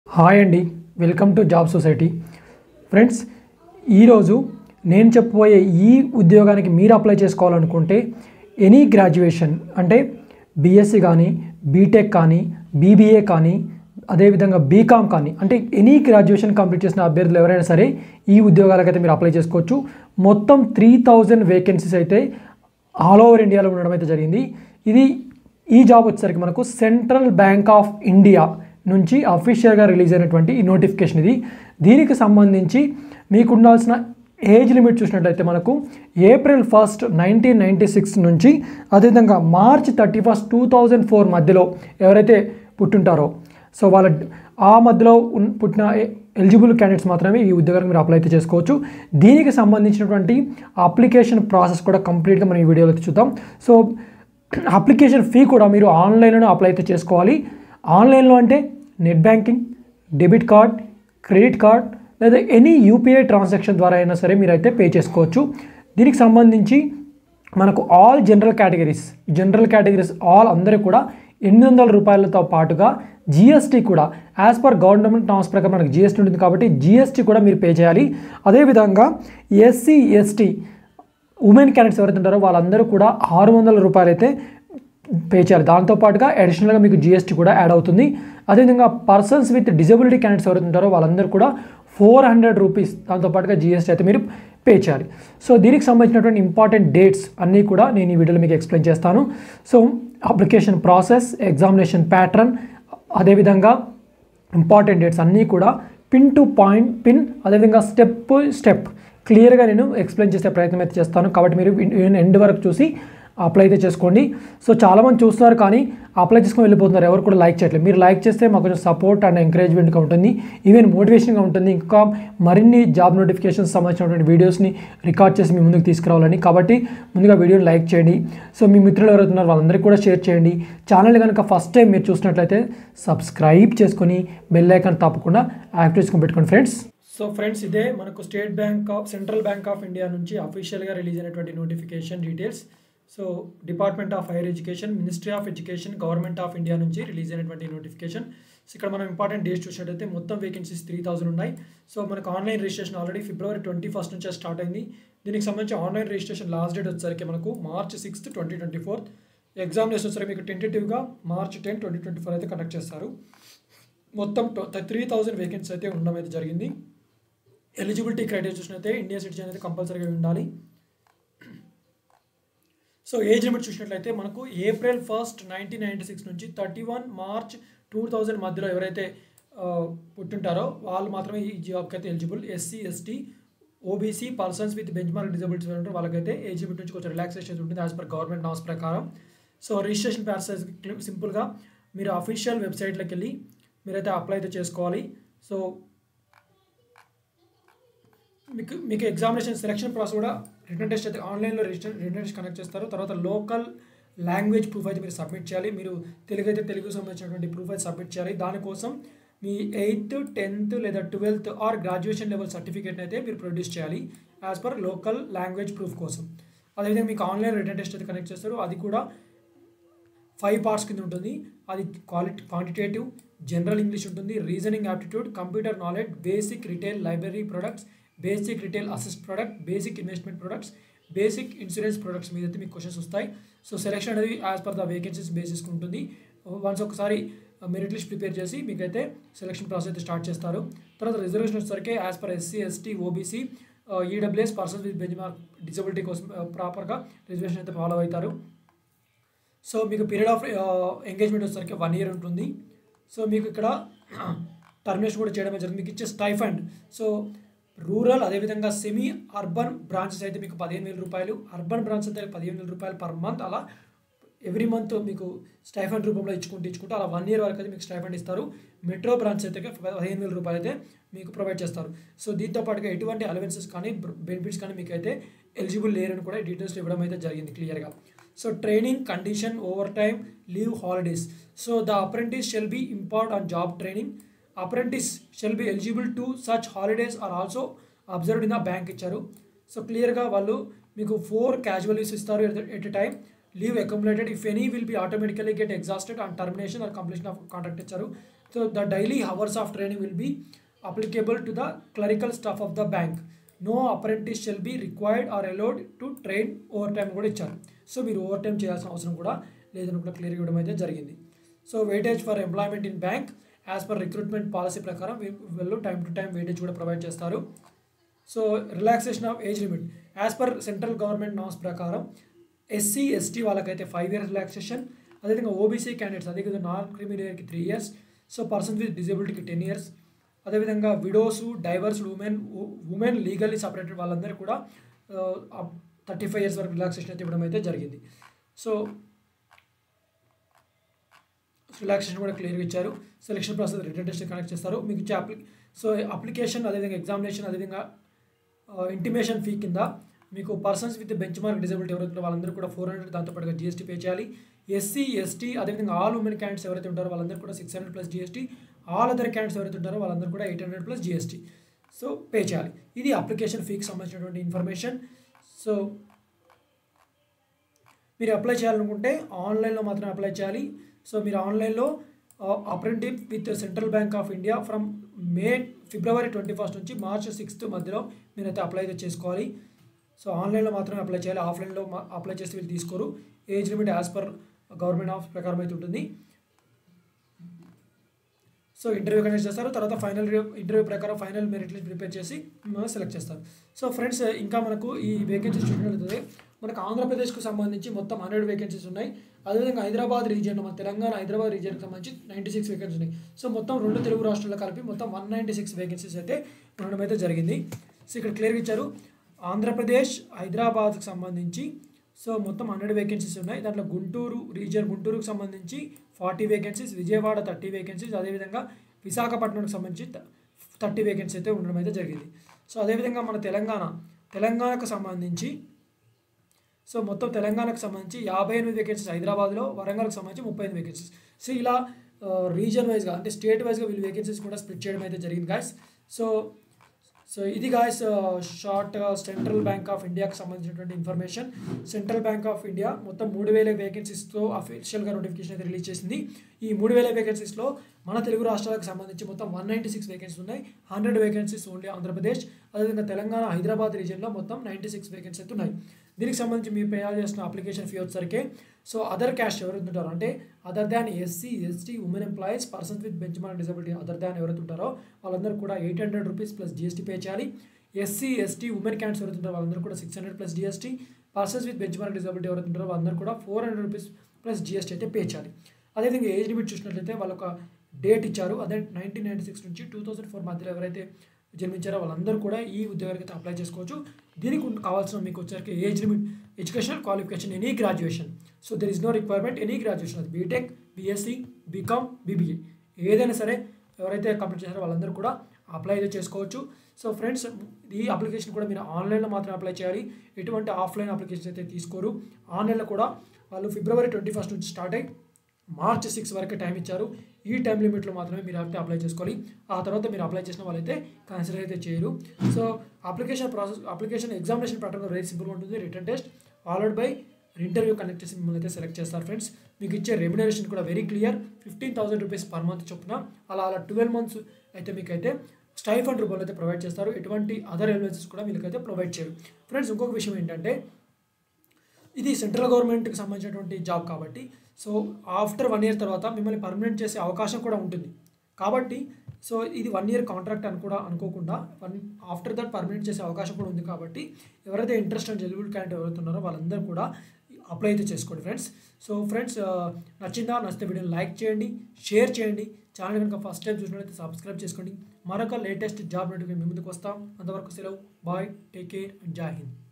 hi అండి welcome to job society friends ఈరోజు నేను చెప్పబోయే ఈ ఉద్యోగానికి మీరు అప్లై చేసుకోవాలనుకుంటే ఎనీ గ్రాడ్యుయేషన్ అంటే బీఎస్సీ కానీ బీటెక్ కానీ బీబీఏ కానీ అదేవిధంగా బీకామ్ కానీ అంటే ఎనీ గ్రాడ్యుయేషన్ కంప్లీట్ చేసిన అభ్యర్థులు ఎవరైనా సరే ఈ ఉద్యోగాలకైతే మీరు అప్లై చేసుకోవచ్చు మొత్తం త్రీ థౌజండ్ వేకెన్సీస్ అయితే ఆల్ ఓవర్ ఇండియాలో ఉండడం అయితే జరిగింది ఇది ఈ జాబ్ వచ్చేసరికి మనకు సెంట్రల్ బ్యాంక్ ఆఫ్ ఇండియా నుంచి అఫీషియల్గా రిలీజ్ అయినటువంటి ఈ నోటిఫికేషన్ ఇది దీనికి సంబంధించి మీకు ఉండాల్సిన ఏజ్ లిమిట్ చూసినట్లయితే మనకు April first nineteen ninety six నుంచి అదేవిధంగా March thirty first two thousand four మధ్యలో ఎవరైతే పుట్టుంటారో సో వాళ్ళ ఆ మధ్యలో ఉన్- పుట్టిన ఎలిజిబుల్ క్యాండిడేట్స్ మాత్రమే ఈ ఉద్యోగానికి మీరు అప్లై అయితే చేసుకోవచ్చు దీనికి సంబంధించినటువంటి అప్లికేషన్ ప్రాసెస్ కూడా కంప్లీట్గా మనం ఈ వీడియోలో అయితే చూద్దాం సో అప్లికేషన్ ఫీ కూడా మీరు ఆన్లైన్లోనే అప్లై అయితే చేసుకోవాలి ఆన్లైన్లో అంటే net banking debit card credit card లేదా ఎనీ యూపీఐ ట్రాన్సాక్షన్ ద్వారా అయినా సరే మీరైతే పే చేసుకోవచ్చు దీనికి సంబంధించి మనకు all general categories general categories all అందరూ కూడా ఎనిమిది వందల రూపాయలతో పాటుగా జిఎస్టీ కూడా యాజ్ పర్ గవర్నమెంట్ నామ్స్ ప్రకారం మనకు జిఎస్టీ ఉంటుంది కాబట్టి జిఎస్టీ కూడా మీరు పే చేయాలి అదేవిధంగా ఎస్సీ ఎస్టీ ఉమెన్ క్యాండిడేట్స్ ఎవరైతే ఉంటారో వాళ్ళందరూ కూడా ఆరు వందల రూపాయలు అయితే పే చేయాలి దాంతోపాటుగా అడిషనల్గా మీకు జిఎస్టీ కూడా యాడ్ అవుతుంది అదేవిధంగా పర్సన్స్ విత్ డిజబిలిటీ క్యాండిడేట్స్ ఎవరైతే ఉంటారో వాళ్ళందరూ కూడా ఫోర్ హండ్రెడ్ రూపీస్ దాంతోపాటుగా జిఎస్టీ అయితే మీరు పే చేయాలి సో దీనికి సంబంధించినటువంటి ఇంపార్టెంట్ డేట్స్ అన్నీ కూడా నేను ఈ వీడియోలో మీకు ఎక్స్ప్లెయిన్ చేస్తాను so application process examination pattern అదేవిధంగా ఇంపార్టెంట్ డేట్స్ అన్నీ కూడా పిన్ టు పాయింట్ పిన్ అదేవిధంగా స్టెప్ స్టెప్ క్లియర్గా నేను ఎక్స్ప్లెయిన్ చేసే ప్రయత్నం అయితే చేస్తాను కాబట్టి మీరు ఎండ్ వరకు చూసి అప్లై అయితే చేసుకోండి సో చాలామంది చూస్తున్నారు కానీ అప్లై చేసుకొని వెళ్ళిపోతున్నారు ఎవరు కూడా లైక్ చేయట్లేదు మీరు లైక్ చేస్తే మాకు కొంచెం సపోర్ట్ అండ్ ఎంకరేజ్మెంట్గా ఉంటుంది ఈవెన్ మోటివేషన్గా ఉంటుంది ఇంకా మరిన్ని జాబ్ నోటిఫికేషన్స్ సంబంధించినటువంటి వీడియోస్ని రికార్డ్ చేసి మీ ముందుకు తీసుకురావాలని కాబట్టి ముందుగా వీడియోని లైక్ చేయండి సో మీ మిత్రులు ఎవరైతే ఉన్నారో వాళ్ళందరికీ కూడా షేర్ చేయండి ఛానల్ కనుక ఫస్ట్ టైం మీరు చూసినట్లయితే సబ్స్క్రైబ్ చేసుకొని బెల్ ఐకాన్ తప్పకుండా యాక్టివ్ చేసుకొని పెట్టుకోండి ఫ్రెండ్స్ సో ఫ్రెండ్స్ ఇదే మనకు State Bank of Central bank of India నుంచి అఫీషియల్గా రిలీజ్ అయినటువంటి notification details so department of higher education ministry of education government of India నుంచి రిలీజ్ అయినటువంటి నోటిఫికేషన్ సో ఇక్కడ మనం ఇంపార్టెంట్ డేట్స్ చూసినట్టయితే మొత్తం వేకెన్సీస్ త్రీ థౌసండ్ ఉన్నాయి సో మనకు online registration already February twenty first నుంచే స్టార్ట్ అయింది దీనికి సంబంధించి ఆన్లైన్ రిజిస్ట్రేషన్ లాస్ట్ డేట్ వచ్చేసరికి మనకు March sixth twenty twenty fourth examination వచ్చేసరికి మీకు టెంటేటివ్గా March ten twenty twenty four అయితే కండక్ట్ చేస్తారు మొత్తం త్రీ థౌజండ్ వేకెన్సీ అయితే ఉండడం అయితే జరిగింది ఎలిజిబిలిటీ క్రైటీరియా చూసినట్లయితే ఇండియన్ సిటిజన్ అయితే కంపల్సరీగా ఉండాలి సో ఏజ్ లిమిట్ చూసినట్లయితే మనకు April first nineteen ninety six నుంచి thirty one March two thousand మధ్యలో ఎవరైతే ఆ, పుట్టుంటారో వాళ్ళు మాత్రమే ఈ జాబ్కి అయితే eligible SC ST OBC persons with benchmark disabilities ఉంటారు వాళ్ళకైతే ఏజ్ లిమిట్ నుంచి కొంచెం రిలాక్సేషన్ ఉంటుంది యాజ్ పర్ గవర్నమెంట్ నామ్స్ ప్రకారం సో రిజిస్ట్రేషన్ ప్రాసెస్ సింపుల్గా మీరు అఫీషియల్ వెబ్సైట్లోకి వెళ్ళి మీరైతే అప్లై అయితే చేసుకోవాలి సో మీకు మీకు ఎగ్జామినేషన్ సెలక్షన్ ప్రాసెస్ కూడా రిటర్న్ టెస్ట్ అయితే ఆన్లైన్లో రిజిస్టర్ రిటర్న్ టెస్ట్ కనెక్ట్ చేస్తారు తర్వాత లోకల్ లాంగ్వేజ్ ప్రూఫ్ అయితే మీరు సబ్మిట్ చేయాలి మీరు తెలుగు అయితే తెలుగు సంబంధించినటువంటి ప్రూఫ్ అయితే సబ్మిట్ చేయాలి దానికోసం మీ ఎయిత్ టెన్త్ లేదా twelfth or graduation level certificate అయితే మీరు ప్రొడ్యూస్ చేయాలి as per local language proof కోసం అదేవిధంగా మీకు ఆన్లైన్ రిటర్న్ టెస్ట్ అయితే కనెక్ట్ చేస్తారు అది కూడా ఫైవ్ పార్ట్స్ కింద ఉంటుంది అది క్వాలిటీ క్వాంటిటేటివ్ జనరల్ ఇంగ్లీష్ ఉంటుంది reasoning aptitude computer knowledge basic retail library products basic retail assist product basic investment products basic insurance products మీద అయితే మీకు క్వశ్చన్స్ వస్తాయి సో సెలెక్షన్ అనేది as per the vacancies basis ఉంటుంది వన్స్ ఒకసారి merit list prepare చేసి మీకైతే సెలక్షన్ ప్రాసెస్ అయితే స్టార్ట్ చేస్తారు తర్వాత రిజర్వేషన్ వచ్చేసరికి as per SC ST OBC EWS persons with benchmark disability కోసం ప్రాపర్గా రిజర్వేషన్ అయితే ఫాలో అవుతారు సో మీకు పీరియడ్ ఆఫ్ ఎంగేజ్మెంట్ వచ్చేసరికి వన్ ఇయర్ ఉంటుంది సో మీకు ఇక్కడ టర్మినేషన్ కూడా చేయడమే జరుగుతుంది మీకు ఇచ్చే స్టైఫండ్ సో రూరల్ అదేవిధంగా సెమీ అర్బన్ బ్రాంచెస్ అయితే మీకు పదిహేను వేల రూపాయలు అర్బన్ బ్రాంచ్ అయితే పదిహేను వేల రూపాయలు పర్ మంత్ అలా ఎవ్రీ మంత్ మీకు స్టైఫండ్ రూపంలో ఇచ్చుకుంటూ ఇచ్చుకుంటూ అలా వన్ ఇయర్ వరకు అయితే మీకు స్టైఫండ్ ఇస్తారు మెట్రో బ్రాంచ్ అయితే పదిహేను వేల రూపాయలు అయితే మీకు ప్రొవైడ్ చేస్తారు సో దీంతో పాటుగా ఎటువంటి అలవెన్సెస్ కానీ బెనిఫిట్స్ కానీ మీకు అయితే ఎలిజిబుల్ లేరని కూడా డీటెయిల్స్ ఇవ్వడం అయితే జరిగింది క్లియర్గా so training condition overtime leave holidays so the apprentice shall be impart on job training apprentice shall be eligible to such holidays are also observed in the bank ఇచ్చారు so క్లియర్గా వాళ్ళు మీకు four casual leaves ఇస్తారు at a time leave accumulated if any will be automatically get exhausted on termination or completion of contract ఇచ్చారు so the daily hours of training will be applicable to the clerical staff of the bank no apprentice shall be required or allowed to train overtime కూడా ఇచ్చారు so మీరు over time చేయాల్సిన అవసరం కూడా లేదని కూడా clear ఇవ్వడం అయితే జరిగింది so weightage for employment in bank as per recruitment policy ప్రకారం వీ- వీళ్ళు టైం టు టైం వెయిటేజ్ కూడా ప్రొవైడ్ చేస్తారు so relaxation of age limit as per central government norms ప్రకారం ఎస్సీ ఎస్టీ వాళ్ళకైతే ఫైవ్ ఇయర్స్ రిలాక్సేషన్ అదేవిధంగా ఓబీసీ క్యాండిడేట్స్ అదేవిధంగా non క్రిమినల్కి three years so persons with డిజబిలిటీకి టెన్ ఇయర్స్ అదేవిధంగా widows divorce women women legally separated వాళ్ళందరూ కూడా thirty five years వరకు రిలాక్సేషన్ అయితే ఇవ్వడం అయితే జరిగింది సో రిలాక్సేషన్ కూడా క్లియర్గా ఇచ్చారు selection process written test connect చేస్తారు మీకు ఇచ్చే అప్లి సో అప్లికేషన్ అదేవిధంగా ఎగ్జామినేషన్ అదేవిధంగా ఇంటిమేషన్ ఫీ కింద మీకు persons with benchmark disability ఎవరైతే ఉంటారో వాళ్ళందరూ కూడా ఫోర్ హండ్రెడ్ దాంతోపాటుగా జీఎస్టీ పే చేయాలి ఎస్సీ ఎస్టీ అదేవిధంగా ఆల్ ఉమెన్ క్యాండిడేట్స్ ఎవరైతే ఉంటారో వాళ్ళందరూ కూడా six hundred plus GST all other candidates ఎవరైతే ఉంటారో వాళ్ళందరూ కూడా eight hundred plus GST so pay చేయాలి ఇది అప్లికేషన్ ఫీకి సంబంధించినటువంటి ఇన్ఫర్మేషన్ సో మీరు అప్లై చేయాలనుకుంటే ఆన్లైన్లో మాత్రమే అప్లై చేయాలి సో మీరు ఆన్లైన్లో apprentice with Central bank of India from మే ఫిబ్రవరి ట్వంటీ ఫస్ట్ నుంచి మార్చ్ సిక్స్త్ మధ్యలో మీరైతే అప్లై అయితే చేసుకోవాలి సో ఆన్లైన్లో మాత్రమే అప్లై చేయాలి ఆఫ్లైన్లో మా- అప్లై చేస్తే వీళ్ళు తీసుకోరు age limit as per government of ప్రకారం అయితే ఉంటుంది సో ఇంటర్వ్యూ కండక్ట్ చేస్తారు తర్వాత ఫైనల్ ఇంటర్వ్యూ ప్రకారం ఫైనల్ మెరిట్ లిస్ట్ ప్రిపేర్ చేసి మిమ్మల్ని సెలెక్ట్ చేస్తారు సో ఫ్రెండ్స్ ఇంకా మనకు ఈ వేకెన్సీస్ చూసినట్లయితే మనకు ఆంధ్రప్రదేశ్కు సంబంధించి మొత్తం హండ్రెడ్ వేకెన్సీస్ ఉన్నాయి అదేవిధంగా హైదరాబాద్ రీజియన్ మన తెలంగాణ హైదరాబాద్ రీజియన్కి సంబంధించి నైంటీ సిక్స్ వేకెన్సీ ఉన్నాయి సో మొత్తం రెండు తెలుగు రాష్ట్రాల్లో కలిపి మొత్తం వన్ నైంటీ సిక్స్ వేకెన్సీస్ అయితే ఉండడం అయితే జరిగింది సో ఇక్కడ క్లియర్గా ఇచ్చారు ఆంధ్రప్రదేశ్ హైదరాబాద్కి సంబంధించి సో మొత్తం హండ్రెడ్ వేకెన్సీస్ ఉన్నాయి దాంట్లో గుంటూరు రీజియన్ గుంటూరుకు సంబంధించి forty vacancies Vijayawada thirty vacancies అదేవిధంగా విశాఖపట్నంకి సంబంధించి థర్టీ వేకెన్సీ అయితే ఉండడం అయితే జరిగింది సో అదేవిధంగా మన తెలంగాణ తెలంగాణకు సంబంధించి సో మొత్తం తెలంగాణకు సంబంధించి యాభై ఎనిమిది వేకెన్సీస్ హైదరాబాద్లో వరంగల్కి సంబంధించి ముప్పై ఎనిమిది వేకెన్సీస్ సో ఇలా రీజన్ వైజ్గా అంటే స్టేట్ వైజ్గా వీళ్ళు వేకెన్సీస్ కూడా స్ప్లిట్ చేయడం అయితే జరిగింది గాయస్ సో సో ఇది guys short central bank of ఇండియాకి సంబంధించినటువంటి information central bank of India మొత్తం మూడు వేల వేకెన్సీస్తో అఫీషియల్గా నోటిఫికేషన్ అయితే రిలీజ్ చేసింది ఈ మూడు వేల వేకెన్సీస్లో మన తెలుగు రాష్ట్రాలకు సంబంధించి మొత్తం వన్ నైంటీ సిక్స్ వేకెన్సీస్ ఉన్నాయి హండ్రెడ్ వేకెన్సీస్ ఓన్లీ ఆంధ్రప్రదేశ్ అదేవిధంగా తెలంగాణ హైదరాబాద్ రీజియన్లో మొత్తం నైంటీ సిక్స్ వేకెన్సీ అయితే ఉన్నాయి దీనికి సంబంధించి మీరు పే చేసిన అప్లికేషన్ ఫీ వచ్చేసరికి సో అదర్ క్యాస్ట్ ఎవరైతే ఉంటారో అంటే other than SC ST women employees persons with benchmark disability other than ఎవరైతే ఉంటారో వాళ్ళందరూ కూడా eight hundred rupees plus GST pay చేయాలి ఎస్సీ ఎస్టీ ఉమెన్ క్యాండిడేట్స్ ఎవరైతే ఉంటారో వాళ్ళందరూ కూడా six hundred plus GST persons with benchmark disability ఎవరైతే ఉంటారో వాళ్ళందరూ కూడా four hundred rupees plus GST అయితే పే చేయాలి అదేవిధంగా ఏజ్ లిమిట్ చూసినట్లయితే వాళ్ళు ఒక డేట్ ఇచ్చారు అదే నైన్టీన్ నైన్టీ సిక్స్ నుంచి టూ థౌసండ్ ఫోర్ మధ్యలో ఎవరైతే జన్మించారో వాళ్ళందరూ కూడా ఈ ఉద్యోగానికి అయితే అప్లై చేసుకోవచ్చు దీనికి ఉన్న- కావాల్సిన మీకు వచ్చరికి age limit educational qualification any graduation so there is no requirement any graduation అది బీటెక్ బీఎస్సీ బీకామ్ బీబీఏ ఏదైనా సరే ఎవరైతే కంప్లీట్ చేశారో వాళ్ళందరూ కూడా అప్లై అయితే చేసుకోవచ్చు సో ఫ్రెండ్స్ ఈ అప్లికేషన్ కూడా మీరు ఆన్లైన్లో మాత్రమే అప్లై చేయాలి ఎటువంటి ఆఫ్లైన్ అప్లికేషన్ అయితే తీసుకోరు ఆన్లైన్లో కూడా వాళ్ళు ఫిబ్రవరి ట్వంటీ ఫస్ట్ నుంచి స్టార్ట్ అయ్యి మార్చ్ సిక్స్ వరకు టైం ఇచ్చారు ఈ టైం లిమిట్లో మాత్రమే మీరు అయితే అప్లై చేసుకోవాలి ఆ తర్వాత మీరు అప్లై చేసిన వాళ్ళైతే కన్సిడర్ అయితే చేయరు so application process application examination pattern very సింపుల్గా ఉంటుంది written test followed by interview conduct చేసి మిమ్మల్ని అయితే సెలెక్ట్ చేస్తారు ఫ్రెండ్స్ మీకు ఇచ్చే రెమ్యునరేషన్ కూడా very clear fifteen thousand rupees per month చొప్పున అలా అలా ట్వెల్వ్ మంత్స్ అయితే మీకైతే స్టైఫండ్ రూపంలో అయితే ప్రొవైడ్ చేస్తారు ఎటువంటి అదర్ ఎలిమెంట్స్ కూడా మీకైతే ప్రొవైడ్ చేయరు ఫ్రెండ్స్ ఇంకొక విషయం ఏంటంటే ఇది సెంట్రల్ గవర్నమెంట్కి సంబంధించినటువంటి జాబ్ కాబట్టి సో ఆఫ్టర్ వన్ ఇయర్ తర్వాత మిమ్మల్ని పర్మనెంట్ చేసే అవకాశం కూడా ఉంటుంది కాబట్టి సో ఇది వన్ ఇయర్ కాంట్రాక్ట్ అని కూడా అనుకోకుండా వన్ ఆఫ్టర్ దట్ పర్మనెంట్ చేసే అవకాశం కూడా ఉంది కాబట్టి ఎవరైతే ఇంట్రెస్ట్ అండ్ ఎలిజిబుల్ క్యాండిడేట్ ఎవరైతే ఉన్నారో వాళ్ళందరూ కూడా అప్లై అయితే చేసుకోండి ఫ్రెండ్స్ సో ఫ్రెండ్స్ నచ్చిందా నచ్చితే వీడియోని లైక్ చేయండి షేర్ చేయండి ఛానల్ కనుక ఫస్ట్ టైం చూసినట్లయితే సబ్స్క్రైబ్ చేసుకోండి మరొక లేటెస్ట్ జాబ్ నోటిఫికేషన్ మీ ముందుకు వస్తాం అంతవరకు సెలవు బాయ్ టేక్ కేర్ అండ్ జై హింద్